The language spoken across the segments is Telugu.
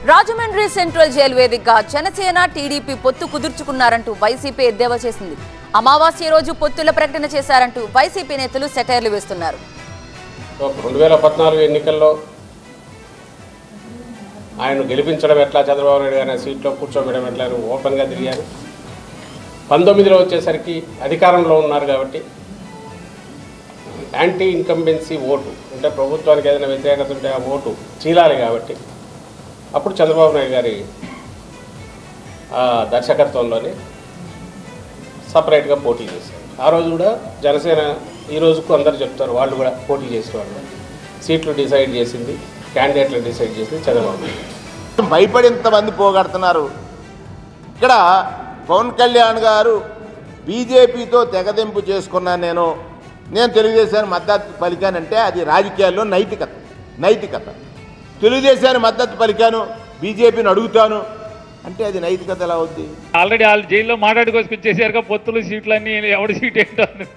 రాజమండ్రి సెంట్రల్ జైలు వేదికగా జనసేన టీడీపీ పొత్తు కుదుర్చుకున్నారంటూ వైసీపీ ఎద్దేవా చేసింది అమావాస్య రోజు పొత్తుల ప్రకటన చేశారంటూ వైసీపీ నేతలు సెటైర్లు వేస్తున్నారు రెండు వేల పద్నాలుగు ఎన్నికల్లో ఆయన గెలిపించడం ఎట్లా చంద్రబాబు నాయుడు గారిని సీట్లో కూర్చోబెట్టడం ఎట్లా అని ఓపెన్గా తిరిగారు పంతొమ్మిదిలో వచ్చేసరికి అధికారంలో ఉన్నారు కాబట్టి యాంటీ ఇన్కంబెన్సీ ఓటు అంటే ప్రభుత్వానికి ఏదైనా వ్యతిరేకత ఉంటే ఆ ఓటు చీలాలి కాబట్టి అప్పుడు చంద్రబాబు నాయుడు గారి ఆ, దర్శకత్వంలోనే సపరేట్గా పోటీ చేశారు ఆ రోజు కూడా జనసేన ఈ రోజుకు అందరు చెప్తారు వాళ్ళు కూడా పోటీ చేసిన వాళ్ళు సీట్లు డిసైడ్ చేసింది క్యాండిడేట్లు డిసైడ్ చేసింది చంద్రబాబు నాయుడు భయపడి ఇంతమంది పోగొడుతున్నారు ఇక్కడ పవన్ కళ్యాణ్ గారు బీజేపీతో తెగదెంపు చేసుకున్నాను నేను నేను తెలుగుదేశానికి మద్దతు పలికానంటే అది రాజకీయాల్లో నైతికత నైతికత తెలుగుదేశానికి మద్దతు పలికాను బీజేపీని అడుగుతాను అంటే అది నైతికత ఎలా అవుద్ది ఆల్రెడీ వాళ్ళు జైల్లో మాట్లాడుకొచ్చేసారుగా పొత్తులు సీట్లన్నీ ఎవడి సీట్ ఏంటో అని.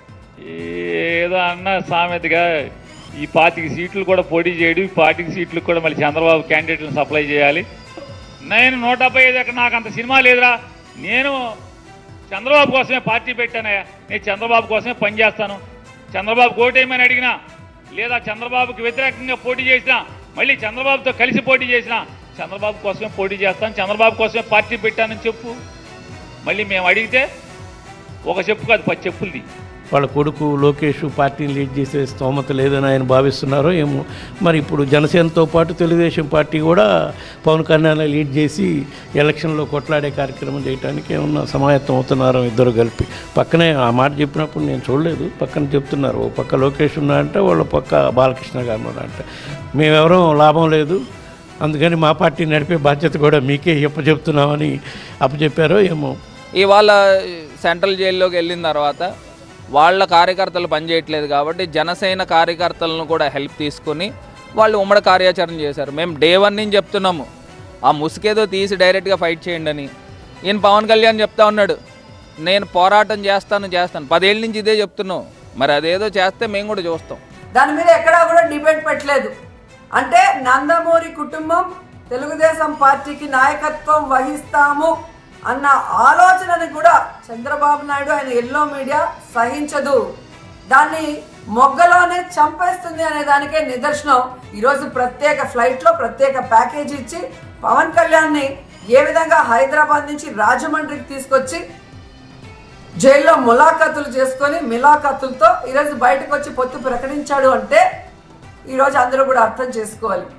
ఏదో అన్న సామెతగా ఈ పాతిక సీట్లు కూడా పోటీ చేయడు ఈ పాతిక సీట్లు కూడా మళ్ళీ చంద్రబాబు క్యాండిడేట్లను సప్లై చేయాలి నేను నూట డెబ్బై ఐదు ఎక్కడ నాకు అంత సినిమా లేదురా నేను చంద్రబాబు కోసమే పార్టీ పెట్టానయ్యా నేను చంద్రబాబు కోసమే పనిచేస్తాను చంద్రబాబు ఓటేయమని అడిగినా లేదా చంద్రబాబుకి వ్యతిరేకంగా పోటీ చేసినా మళ్ళీ చంద్రబాబుతో కలిసి పోటీ చేసినా చంద్రబాబు కోసమే పోటీ చేస్తాను చంద్రబాబు కోసమే పార్టీ పెట్టానని చెప్పు మళ్ళీ మేము అడిగితే ఒక చెప్పు కాదు పది చెప్పులది వాళ్ళ కొడుకు లోకేష్ పార్టీని లీడ్ చేసే స్తోమత లేదని ఆయన భావిస్తున్నారో ఏమో మరి ఇప్పుడు జనసేనతో పాటు తెలుగుదేశం పార్టీ కూడా పవన్ కళ్యాణ్ లీడ్ చేసి ఎలక్షన్లో కొట్లాడే కార్యక్రమం చేయడానికి ఏమన్నా సమాయత్తం అవుతున్నారో ఇద్దరు కలిపి పక్కనే ఆ మాట చెప్పినప్పుడు నేను చూడలేదు పక్కన చెప్తున్నారు ఓ పక్క లోకేష్ ఉన్నారంటే వాళ్ళ పక్క బాలకృష్ణ గారు ఉన్నారంటే మేమెవరూ లాభం లేదు అందుకని మా పార్టీ నడిపే బాధ్యత కూడా మీకే అప్పచెప్తున్నామని అప్పచెప్పారో ఏమో ఇవాళ సెంట్రల్ జైల్లోకి వెళ్ళిన తర్వాత వాళ్ళ కార్యకర్తలు పనిచేయట్లేదు కాబట్టి జనసేన కార్యకర్తలను కూడా హెల్ప్ తీసుకుని వాళ్ళు ఉమ్మడి కార్యాచరణ చేశారు మేము డే వన్ నుంచి చెప్తున్నాము ఆ ముసుకేదో తీసి డైరెక్ట్గా ఫైట్ చేయండి అని ఈయన పవన్ కళ్యాణ్ చెప్తా ఉన్నాడు నేను పోరాటం చేస్తాను చేస్తాను పదేళ్ళ నుంచి ఇదే చెప్తున్నావు మరి అదేదో చేస్తే మేము కూడా చూస్తాం దాని మీద ఎక్కడా కూడా డిబేట్ పెట్టలేదు అంటే నందమూరి కుటుంబం తెలుగుదేశం పార్టీకి నాయకత్వం వహిస్తాము అన్న ఆలోచనని కూడా చంద్రబాబు నాయుడు ఆయన ఎల్లో మీడియా సహించదు దాన్ని మొగ్గలోనే చంపేస్తుంది అనే దానికే నిదర్శనం ఈరోజు ప్రత్యేక ఫ్లైట్లో ప్రత్యేక ప్యాకేజీ ఇచ్చి పవన్ కళ్యాణ్ని ఏ విధంగా హైదరాబాద్ నుంచి రాజమండ్రికి తీసుకొచ్చి జైల్లో ములాఖతులు చేసుకొని మిలాఖతులతో ఈరోజు బయటకు వచ్చి పొత్తు ప్రకటించాడు అంటే ఈరోజు అందరూ కూడా అర్థం చేసుకోవాలి